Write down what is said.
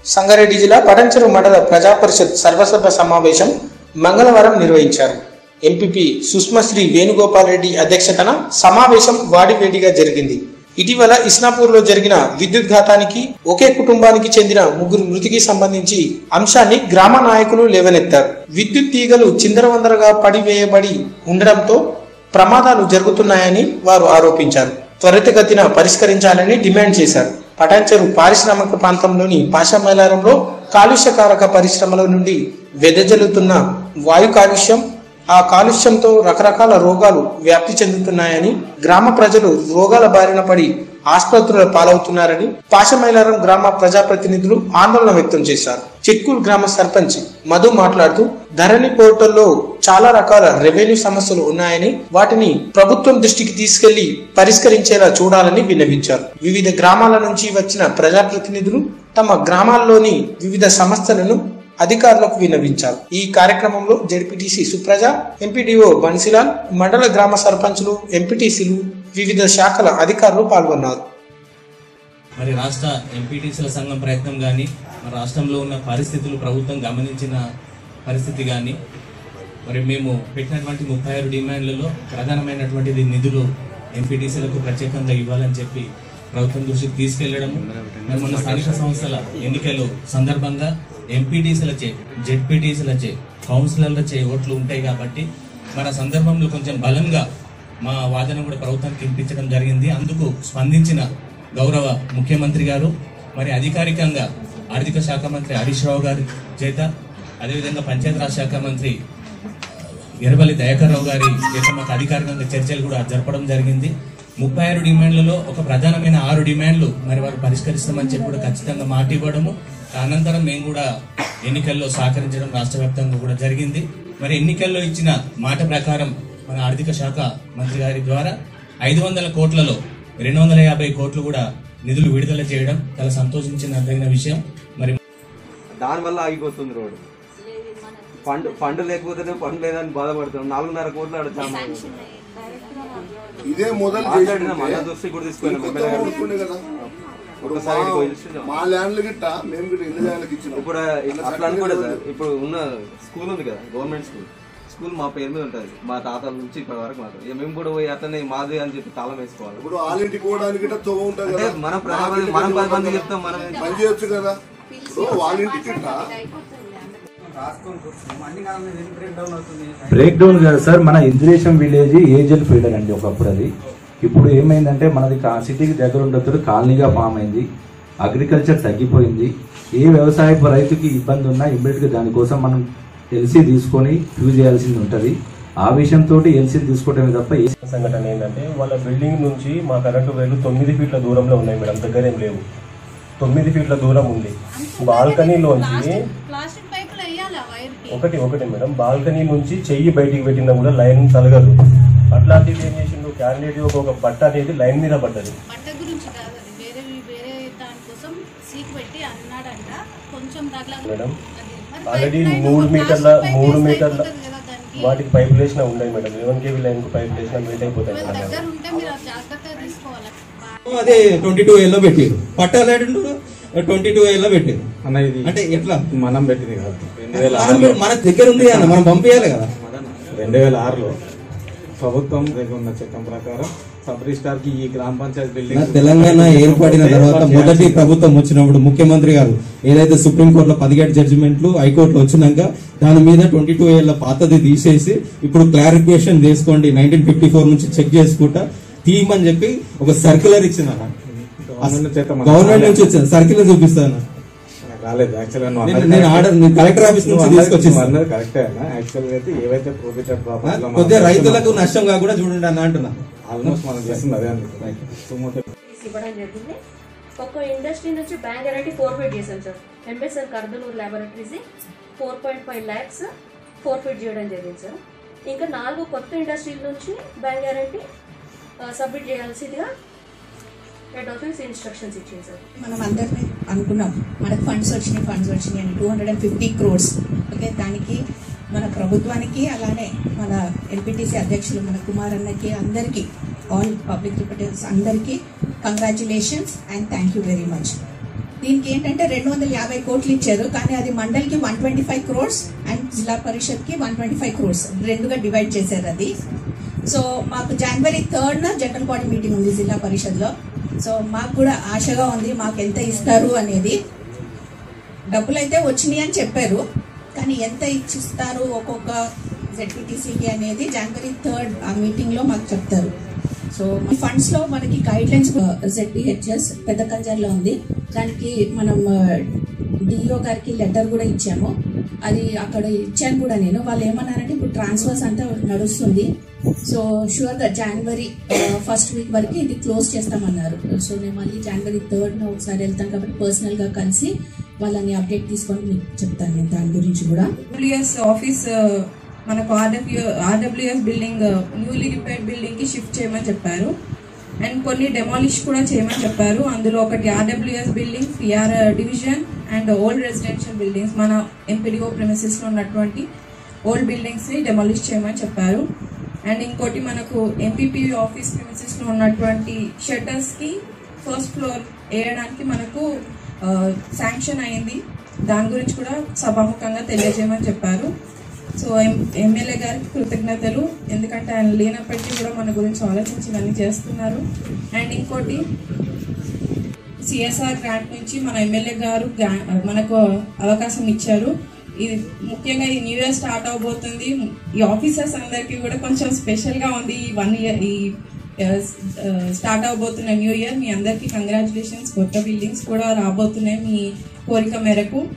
సంగారెడ్డి జిల్లా పటంచెరు మండల ప్రజా పరిషత్ సర్వసభ సమావేశం మంగళవారం నిర్వహించారు ఎంపీపీ సుష్మశ్రీ వేణుగోపాల్ రెడ్డి అధ్యక్షతన సమావేశం వాడివేడిగా జరిగింది ఇటీవల ఇస్నాపూర్లో జరిగిన విద్యుత్ ఘాతానికి ఒకే కుటుంబానికి చెందిన ముగ్గురు మృతికి సంబంధించి అంశాన్ని గ్రామ నాయకులు లేవనెత్తారు విద్యుత్ తీగలు చిందరవందరగా పడివేయబడి ఉండడంతో ప్రమాదాలు జరుగుతున్నాయని వారు ఆరోపించారు త్వరితగతిన పరిష్కరించాలని డిమాండ్ చేశారు పటాన్చెరు పారిశ్రామిక ప్రాంతంలోని పాషామైలారంలో కాలుష్యకారక పరిశ్రమల నుండి వెదజల్లుతున్న వాయు కాలుష్యం ఆ కాలుష్యంతో రకరకాల రోగాలు వ్యాప్తి చెందుతున్నాయని గ్రామ ప్రజలు రోగాల బారిన పడి ఆసుపత్రుల పాలవుతున్నారని పాషమైలారం గ్రామ ప్రజాప్రతినిధులు ఆందోళన వ్యక్తం చేశారు చిట్కూరు గ్రామ సర్పంచ్ మధు మాట్లాడుతూ ధరణి పోర్టల్లో చాలా రకాల రెవెన్యూ సమస్యలు ఉన్నాయని వాటిని ప్రభుత్వం దృష్టికి తీసుకెళ్లి పరిష్కరించేలా చూడాలని విన్నవించారు వివిధ గ్రామాల నుంచి వచ్చిన ప్రజాప్రతినిధులు తమ గ్రామాల్లోని వివిధ సమస్యలను అధికారులకు విన్నవించారు ఈ కార్యక్రమంలో జడ్పీటీసీ సుప్రజ ఎంపీడీఓ బన్సిలాల్ మండల గ్రామ సర్పంచులు ఎంపీటీసీలు వివిధ శాఖల అధికారులు పాల్గొన్నారు మరి రాష్ట్ర ఎంపీటీసీల సంఘం ప్రయత్నం కానీ మన రాష్ట్రంలో ఉన్న పరిస్థితులు ప్రభుత్వం గమనించిన పరిస్థితి కానీ మరి మేము పెట్టినటువంటి ముప్పై ఆరు డిమాండ్లలో ప్రధానమైనటువంటిది నిధులు ఎంపీటీసీలకు ప్రత్యేకంగా ఇవ్వాలని చెప్పి ప్రభుత్వం దృష్టికి తీసుకెళ్లడం మరి మొన్న స్థానిక సంస్థల ఎన్నికలు సందర్భంగా ఎంపీటీసీలచే జెడ్పీటీసీలచే కౌన్సిలర్లచే ఓట్లు ఉంటాయి కాబట్టి మన సందర్భంలో కొంచెం బలంగా మా వాదన కూడా ప్రభుత్వానికి వినిపించడం జరిగింది అందుకు స్పందించిన గౌరవ ముఖ్యమంత్రి గారు మరి అధికారికంగా ఆర్థిక శాఖ మంత్రి హరీష్ రావు గారి చేత అదేవిధంగా పంచాయతీరాజ్ శాఖ మంత్రి ఎర్రబల్లి దయాకర్ రావు గారి చేత మాకు అధికారికంగా చర్చలు కూడా జరపడం జరిగింది ముప్పై ఆరు డిమాండ్లలో ఒక ప్రధానమైన ఆరు డిమాండ్లు మరి వారు పరిష్కరిస్తామని చెప్పి కూడా ఖచ్చితంగా మాట ఇవ్వడము అనంతరం మేము కూడా ఎన్నికల్లో సహకరించడం రాష్ట్ర వ్యాప్తంగా కూడా జరిగింది మరి ఎన్నికల్లో ఇచ్చిన మాట ప్రకారం మన ఆర్థిక శాఖ మంత్రి గారి ద్వారా ఐదు వందల కోట్లలో రెండు వందల యాభై కోట్లు కూడా నిధులు విడుదల చేయడం చాలా సంతోషించిన తగిన విషయం మరి దానివల్ల ఆగిపోతుంది రోడ్డు ఫండ్ ఫండ్ లేకపోతేనే ఫండ్ లేదని బాధపడుతున్నాం నాలుగున్నర కోట్లు అడుగుతాము ఇదే మొదలు మాట్లాడినా మన దృష్టి కూడా తీసుకున్నాం ఎమ్మెల్యే గారు చేసుకుంటే కదా ఇప్పుడు ఒకసారి ఇక్కడికి మా- పోయి చూసి మా ల్యాండ్లు గిట్ట మేము గిట్ట ఎన్ని ల్యాండ్లకు ఇచ్చినాం ఇప్పుడు అట్లా అనుకోండి సార్ ఇప్పుడు ఉన్న స్కూల్ ఉంది కదా గవర్నమెంట్ స్కూల్ స్కూల్ మా పేరు మీద ఉంటుంది మా తాతల నుంచి ఇప్పటి వరకు మాత్రం ఇక మేము కూడా పోయి అట్లనే మాది అని చెప్పి తాళం వేసుకోవాలి ఇప్పుడు వాళ్ళ ఇంటికి పోవడానికి గిట్ట తొవ్వ ఉంటుంది అంటే కదా మనం ప్రజాప్రతినిధి మనం పది మంది చెప్తాం మనం పని చేయొచ్చు కదా ఇప్పుడు వాళ్ళ ఇంటికి గిట్ట బ్రేక్ డౌన్ కాదు సార్ మన ఇంద్రేశం విలేజ్ ఏజెల్ ఫీడర్ అండి ఒకప్పుడు అది ఇప్పుడు ఏమైందంటే మనది కా- సిటీకి దగ్గర ఉండదు కాలనీగా ఫామ్ అయింది అగ్రికల్చర్ తగ్గిపోయింది ఏ వ్యవసాయపు రైతుకి ఇబ్బంది ఉన్నా ఇమ్మీడియట్ గా దానికోసం మనం ఎల్సీ తీసుకొని ఫ్యూజ్ చేయాల్సింది ఉంటది ఆ విషయంతో ఎల్సీ తీసుకోవటమే తప్ప ఏ సంఘటన ఏంటంటే వాళ్ళ బిల్డింగ్ నుంచి మా కరెంటు వైర్లు తొమ్మిది ఫీట్ల దూరంలో ఉన్నాయి మేడం దగ్గరేం లేవు తొమ్మిది ఫీట్ల దూరం ఉంది బాల్కనీలోంచి ప్లాస్టిక్ పైపులు వేయాలి ఆ వైర్కి ఒకటి ఒకటి మేడం బాల్కనీ నుంచి చెయ్యి బయటికి పెట్టినా కూడా లైన్ తలగదు అట్లాంటివి ఏం చేసిండు క్యాండిడేట్ ఒక ఒక బట్ట అనేది లైన్ మీద పడ్డది బట్ట గురించి కాదు అది వేరే వేరే దానికోసం సీక్ పెట్టి అన్నాడంట కొంచెం తగల మేడం మరి ఆల్రెడీ పైప్ లైన్ మూడు ఒక మీటర్ల ప్లాస్టిక్ పైప్ మూడు వేస్తే మీటర్ల అయిపోతుంది కదా దానికి వాటికి పైపులు వేసినా ఉన్నాయి మేడం లెవెన్ కేవీ లైన్ కు పైపులు వేసినా మీట్ అయిపోతాయి ఒకవేళ మేడం దగ్గర ఉంటే మీరు అది జాగ్రత్తగా తీసుకోవాలి అదే ట్వంటీ టూ ఏలో పెట్టారు పట్టాలేడు ట్వంటీ టూ ఏలో పెట్టారు అన్న ఇది అంటే ఎట్లా మనం పెట్టింది కాదు రెండు వేల మనం ఆరులో మన దగ్గర ఉంది అన్న మనం పంపించాలి కదా రెండు వేల ఆరులో ప్రభుత్వం దగ్గర ఉన్న చట్టం ప్రకారం సబ్ రిజిస్టార్ కి ఈ గ్రామ పంచాయతీ నా బిల్డింగ్ తెలంగాణ ఏర్పడిన తర్వాత మొదటి ప్రభుత్వం వచ్చినప్పుడు ముఖ్యమంత్రి గారు ఏదైతే సుప్రీంకోర్టులో పదిహేడు జడ్జిమెంట్లు హైకోర్టులో వచ్చినాక దాని మీద ట్వంటీ టూ ఏళ్ల పాతది తీసేసి ఇప్పుడు క్లారిఫికేషన్ చేసుకోండి నైన్టీన్ ఫిఫ్టీ ఫోర్ నుంచి చెక్ చేసుకుంటా తీయమని చెప్పి ఒక సర్క్యులర్ ఇచ్చింది అన్న గవర్నమెంట్ చేత మనకు గవర్నమెంట్ నుంచి వచ్చింది సర్క్యులర్ చూపిస్తాను నాకు రాలేదు యాక్చువల్ గా నువ్వు నేను- అన్నది నేను correct. ఆర్డర్ నేను కలెక్టర్ ఆఫీస్ నుంచి నువ్వు అన్నది- తీసుకొచ్చేసాను. నువ్వు అన్నది కరెక్టే అన్న యాక్చువల్ గా అయితే ఏవైతే ప్రొఫిటర్ ప్రాపర్టీ కొద్దిగా రైతులకు నష్టం కాకుండా చూడండి అన్న అంటున్నా ఆల్మోస్ట్ మనం చేస్తుంది అదే అందుకు సుమోటో ఇవ్వడం జరిగింది ఒక ఇండస్ట్రీ నుంచి బ్యాంక్ గ్యారంటీ ఫోర్ ఫీట్ చేశాం సార్ ఎంబెస్ఆర్ కర్దలూరు laboratories four point five lakhs forfeit చేయడం జరిగింది సార్ ఇంకా నాలుగు కొత్త ఇండస్ట్రీల నుంచి బ్యాంక్ గ్యారంటీ సబ్మిట్ చేయాల్సిందిగా హెడ్ ఆఫీస్ ఇన్స్ట్రక్షన్స్ ఇచ్చింది సార్ మనం అందరినీ అనుకున్నాం మనకు ఫండ్స్ వచ్చినాయి ఫండ్స్ వచ్చినాయి అని two hundred and fifty crores okay దానికి మన ప్రభుత్వానికి అలానే మన ఎల్పిటిసి అధ్యక్షులు మన కుమార్ అన్నకి అందరికీ ఆల్ పబ్లిక్ రిప్రజెంటేటివ్స్ అందరికీ congratulations and thank you very much దీనికి ఏంటంటే రెండు వందల యాభై కోట్లు ఇచ్చారు కానీ అది మండల్కి one twenty five crores and జిల్లా పరిషత్కి వన్ ట్వంటీ ఫైవ్ క్రోర్స్ రెండుగా డివైడ్ చేశారు అది సో మాకు జనవరి థర్డ్న జనరల్ బాడీ మీటింగ్ ఉంది జిల్లా పరిషత్లో సో మాకు కూడా ఆశగా ఉంది మాకు ఎంత ఇస్తారు అనేది డబ్బులు అయితే వచ్చినాయి అని చెప్పారు కానీ ఎంత ఇచ్చిస్తారు ఒక్కొక్క జెడ్పీటీసీకి అనేది జనవరి థర్డ్ ఆ మీటింగ్ లో మాకు చెప్తారు సో ఫండ్స్ లో మనకి గైడ్ లైన్స్ జెడ్పీహెచ్ఎస్ పెద్ద కంజర్లో ఉంది దానికి మనం డిఓ గారికి లెటర్ కూడా ఇచ్చాము అది అక్కడ ఇచ్చాను కూడా నేను వాళ్ళు ఏమన్నారంటే ఇప్పుడు ట్రాన్స్ఫర్స్ అంతా నడుస్తుంది సో షూర్ గా జనవరి ఫస్ట్ వీక్ వరకు ఇది క్లోజ్ చేస్తామన్నారు సో నేను మళ్ళీ జనవరి థర్డ్ ఒకసారి వెళ్తాను కాబట్టి పర్సనల్ గా కలిసి వాళ్ళని అప్డేట్ తీసుకొని మీకు చెప్తాను నేను దాని గురించి కూడా డబ్ల్యూఎస్ ఆఫీస్ ఆ, మనకు RW RWS building newly repaired building కి షిఫ్ట్ చేయమని చెప్పారు అండ్ కొన్ని డెమాలిష్ కూడా చేయమని చెప్పారు అందులో ఒకటి RWS building PR division and old residential buildings మన ఎంపీడీఓ ప్రెమిసెస్ లో ఉన్నటువంటి ఓల్డ్ బిల్డింగ్స్ ని డెమాలిష్ చేయమని చెప్పారు అండ్ ఇంకోటి మనకు ఎంపీపీ ఆఫీస్ ప్రెమిసెస్ లో ఉన్నటువంటి షట్టర్స్ కి ఫస్ట్ ఫ్లోర్ వేయడానికి మనకు శాంక్షన్ అయింది దాని గురించి కూడా సభాముఖంగా తెలియజేయమని చెప్పారు సో ఎం- ఎమ్మెల్యే గారికి కృతజ్ఞతలు ఎందుకంటే ఆయన లేనప్పటికీ కూడా మన గురించి ఆలోచించి ఇవన్నీ చేస్తున్నారు అండ్ ఇంకోటి సిఎస్ఆర్ గ్రాంట్ నుంచి మన ఎమ్మెల్యే గారు గ్రా- మనకు అవకాశం ఇచ్చారు ఇది ముఖ్యంగా ఈ న్యూ ఇయర్ స్టార్ట్ అవబోతుంది ఈ ఆఫీసర్స్ అందరికీ కూడా కొంచెం స్పెషల్ గా ఉంది ఈ వన్ ఇయర్ ఈ స్టార్ట్ అవబోతున్న న్యూ ఇయర్ మీ అందరికీ కంగ్రాచులేషన్స్ కొత్త బిల్డింగ్స్ కూడా రాబోతున్నాయి మీ కోరిక మేరకు